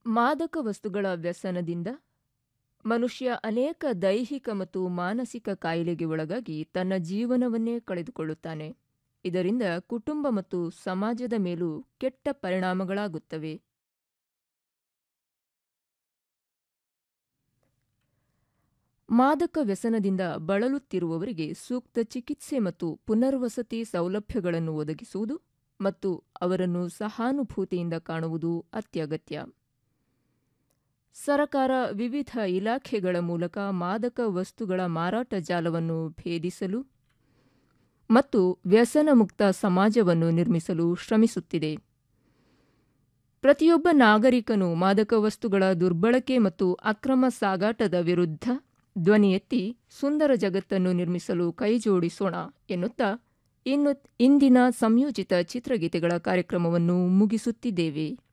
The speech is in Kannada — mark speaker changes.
Speaker 1: ಮಾದಕ ವಸ್ತುಗಳ ವ್ಯಸನದಿಂದ ಮನುಷ್ಯ ಅನೇಕ ದೈಹಿಕ ಮತ್ತು ಮಾನಸಿಕ ಕಾಯಿಲೆಗೆ ಒಳಗಾಗಿ ತನ್ನ ಜೀವನವನ್ನೇ ಕಳೆದುಕೊಳ್ಳುತ್ತಾನೆ ಇದರಿಂದ ಕುಟುಂಬ ಮತ್ತು ಸಮಾಜದ ಮೇಲೂ ಕೆಟ್ಟ ಪರಿಣಾಮಗಳಾಗುತ್ತವೆ ಮಾದಕ ವ್ಯಸನದಿಂದ ಬಳಲುತ್ತಿರುವವರಿಗೆ ಸೂಕ್ತ ಚಿಕಿತ್ಸೆ ಮತ್ತು ಪುನರ್ವಸತಿ ಸೌಲಭ್ಯಗಳನ್ನು ಒದಗಿಸುವುದು ಮತ್ತು ಅವರನ್ನು ಸಹಾನುಭೂತಿಯಿಂದ ಕಾಣುವುದು ಅತ್ಯಗತ್ಯ ಸರಕಾರ ವಿವಿಧ ಇಲಾಖೆಗಳ ಮೂಲಕ ಮಾದಕ ವಸ್ತುಗಳ ಮಾರಾಟ ಜಾಲವನ್ನು ಭೇದಿಸಲು ಮತ್ತು ವ್ಯಸನ ಮುಕ್ತ ಸಮಾಜವನ್ನು ನಿರ್ಮಿಸಲು ಶ್ರಮಿಸುತ್ತಿದೆ ಪ್ರತಿಯೊಬ್ಬ ನಾಗರಿಕನು ಮಾದಕ ವಸ್ತುಗಳ ದುರ್ಬಳಕೆ ಮತ್ತು ಅಕ್ರಮ ಸಾಗಾಟದ ವಿರುದ್ಧ ಧ್ವನಿ ಎತ್ತಿ ಸುಂದರ ಜಗತ್ತನ್ನು ನಿರ್ಮಿಸಲು ಕೈಜೋಡಿಸೋಣ ಎನ್ನುತ್ತಾ ಇನ್ನು ಇಂದಿನ ಸಂಯೋಜಿತ ಚಿತ್ರಗೀತೆಗಳ ಕಾರ್ಯಕ್ರಮವನ್ನು ಮುಗಿಸುತ್ತಿದ್ದೇವೆ